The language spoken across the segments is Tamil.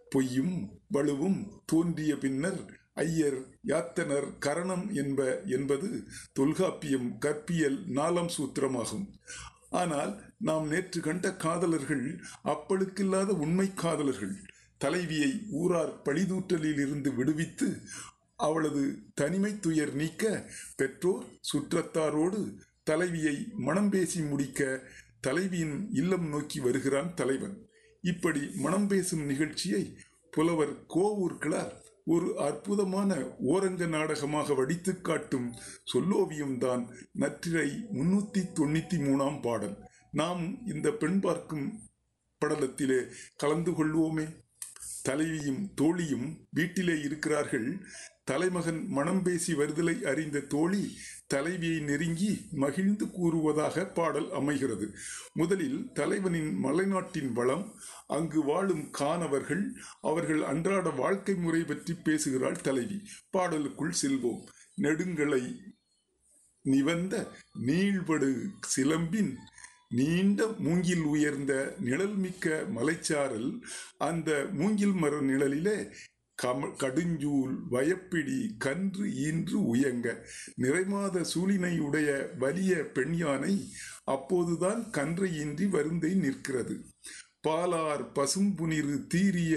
பொய்யும் வலுவும் தோன்றிய பின்னர் ஐயர் யாத்தனர் கரணம் என்ப என்பது தொல்காப்பியம் கற்பியல் நாலாம் சூத்திரமாகும் ஆனால் நாம் நேற்று கண்ட காதலர்கள் அப்பழுக்கில்லாத உண்மை காதலர்கள் தலைவியை ஊரார் பழிதூற்றலில் இருந்து விடுவித்து அவளது தனிமை துயர் நீக்க பெற்றோர் சுற்றத்தாரோடு தலைவியை மனம் பேசி முடிக்க தலைவியின் இல்லம் நோக்கி வருகிறான் தலைவன் இப்படி மனம் பேசும் நிகழ்ச்சியை புலவர் கோவூர் கிளார் ஒரு அற்புதமான ஓரங்க நாடகமாக வடித்து காட்டும் சொல்லோவியம்தான் நற்றிரை முன்னூத்தி தொண்ணூத்தி மூணாம் பாடல் நாம் இந்த பெண் பார்க்கும் படலத்திலே கலந்து கொள்வோமே தலைவியும் தோழியும் வீட்டிலே இருக்கிறார்கள் தலைமகன் மனம் பேசி வருதலை அறிந்த தோழி தலைவியை நெருங்கி மகிழ்ந்து கூறுவதாக பாடல் அமைகிறது முதலில் தலைவனின் மலைநாட்டின் வளம் அங்கு வாழும் காணவர்கள் அவர்கள் அன்றாட வாழ்க்கை முறை பற்றி பேசுகிறாள் தலைவி பாடலுக்குள் செல்வோம் நெடுங்களை நிவந்த நீள்படு சிலம்பின் நீண்ட மூங்கில் உயர்ந்த நிழல் மிக்க மலைச்சாரல் அந்த மூங்கில் மர நிழலிலே கம கடுஞ்சூல் வயப்பிடி கன்று ஈன்று உயங்க நிறைமாத சூழினை உடைய வலிய பெண் யானை அப்போதுதான் கன்றை இன்றி வருந்தை நிற்கிறது பாலார் பசும்புனிறு தீரிய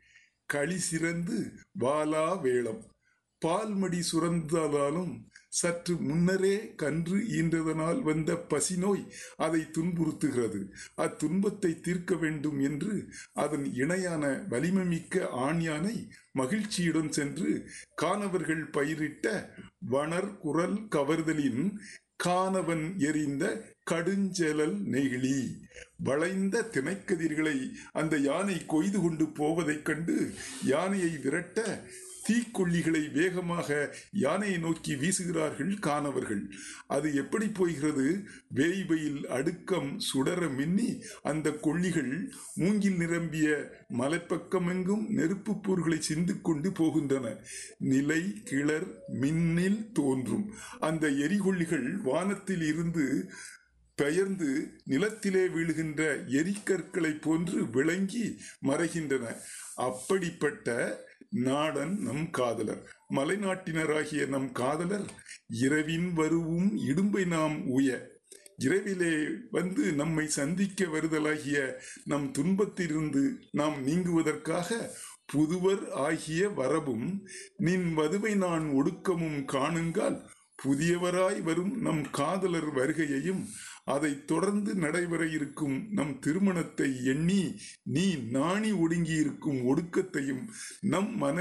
களி சிறந்து வாலா வேளம் பால்மடி சுரந்ததாலும் சற்று முன்னரே கன்று ஈன்றதனால் வந்த பசிநோய் அதை துன்புறுத்துகிறது அத்துன்பத்தை தீர்க்க வேண்டும் என்று அதன் இணையான வலிமைமிக்க ஆண் யானை மகிழ்ச்சியுடன் சென்று காணவர்கள் பயிரிட்ட வனர் குரல் கவர்தலின் காணவன் எரிந்த கடுஞ்செலல் நெகிழி வளைந்த திணைக்கதிர்களை அந்த யானை கொய்து கொண்டு போவதைக் கண்டு யானையை விரட்ட தீக்கொல்லிகளை வேகமாக யானையை நோக்கி வீசுகிறார்கள் காணவர்கள் அது எப்படி போகிறது வேய்வையில் அடுக்கம் சுடர மின்னி அந்த கொல்லிகள் மூங்கில் நிரம்பிய மலைப்பக்கமெங்கும் நெருப்பு பொருள்களை சிந்து கொண்டு போகின்றன நிலை கிளர் மின்னில் தோன்றும் அந்த எரிகொல்லிகள் வானத்தில் இருந்து பெயர்ந்து நிலத்திலே வீழுகின்ற எரிக்கற்களை போன்று விளங்கி மறைகின்றன அப்படிப்பட்ட நாடன் நம் காதலர் மலைநாட்டினராகிய நம் காதலர் இரவின் வருவும் இடும்பை நாம் உய இரவிலே வந்து நம்மை சந்திக்க வருதலாகிய நம் துன்பத்திலிருந்து நாம் நீங்குவதற்காக புதுவர் ஆகிய வரவும் நின் வதுவை நான் ஒடுக்கமும் காணுங்கால் புதியவராய் வரும் நம் காதலர் வருகையையும் அதைத் தொடர்ந்து நடைபெற இருக்கும் நம் திருமணத்தை எண்ணி நீ நாணி ஒடுங்கி இருக்கும் ஒடுக்கத்தையும் நம் மன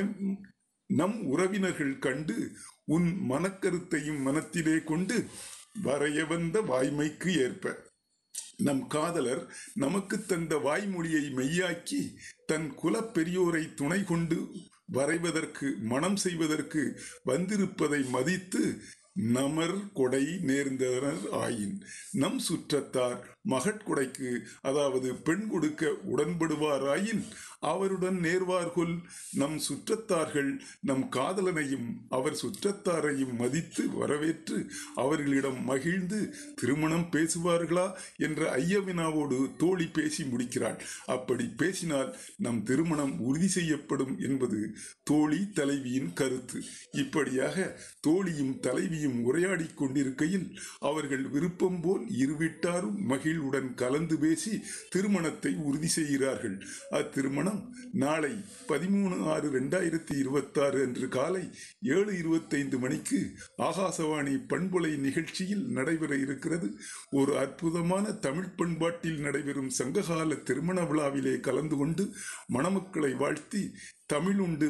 நம் உறவினர்கள் கண்டு உன் மனக்கருத்தையும் மனத்திலே கொண்டு வரைய வந்த வாய்மைக்கு ஏற்ப நம் காதலர் நமக்கு தந்த வாய்மொழியை மெய்யாக்கி தன் குலப் பெரியோரை துணை கொண்டு வரைவதற்கு மனம் செய்வதற்கு வந்திருப்பதை மதித்து நமர் கொடை நேர்ந்தனர் ஆயின் நம் சுற்றத்தார் மகட்கொடைக்கு அதாவது பெண் கொடுக்க உடன்படுவாராயின் அவருடன் நேர்வார்கொல் நம் சுற்றத்தார்கள் நம் காதலனையும் அவர் சுற்றத்தாரையும் மதித்து வரவேற்று அவர்களிடம் மகிழ்ந்து திருமணம் பேசுவார்களா என்ற ஐயவினாவோடு தோழி பேசி முடிக்கிறாள் அப்படி பேசினால் நம் திருமணம் உறுதி செய்யப்படும் என்பது தோழி தலைவியின் கருத்து இப்படியாக தோழியும் தலைவியும் உரையாடி கொண்டிருக்கையில் அவர்கள் விருப்பம் போல் இருவிட்டாரும் மகிழ்வுடன் கலந்து பேசி திருமணத்தை உறுதி செய்கிறார்கள் அத்திருமணம் நாளை பதிமூணு ஆறு ரெண்டாயிரத்தி இருபத்தாறு அன்று காலை ஏழு இருபத்தைந்து மணிக்கு ஆகாசவாணி பண்புலை நிகழ்ச்சியில் நடைபெற இருக்கிறது ஒரு அற்புதமான தமிழ் பண்பாட்டில் நடைபெறும் சங்ககால திருமண விழாவிலே கலந்து கொண்டு மணமக்களை வாழ்த்தி தமிழ் உண்டு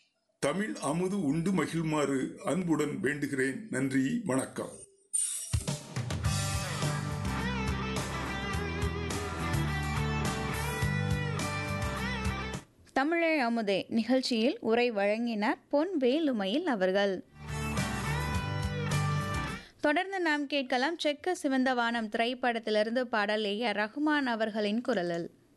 தமிழ் அமுது உண்டு மகிழ்மாறு அன்புடன் வேண்டுகிறேன் நன்றி வணக்கம் தமிழை அமுதே நிகழ்ச்சியில் உரை வழங்கினார் பொன் வேலுமயில் அவர்கள் தொடர்ந்து நாம் கேட்கலாம் செக்க சிவந்த வானம் திரைப்படத்திலிருந்து பாடல் ஏ ஆர் ரஹ்மான் அவர்களின் குரலில்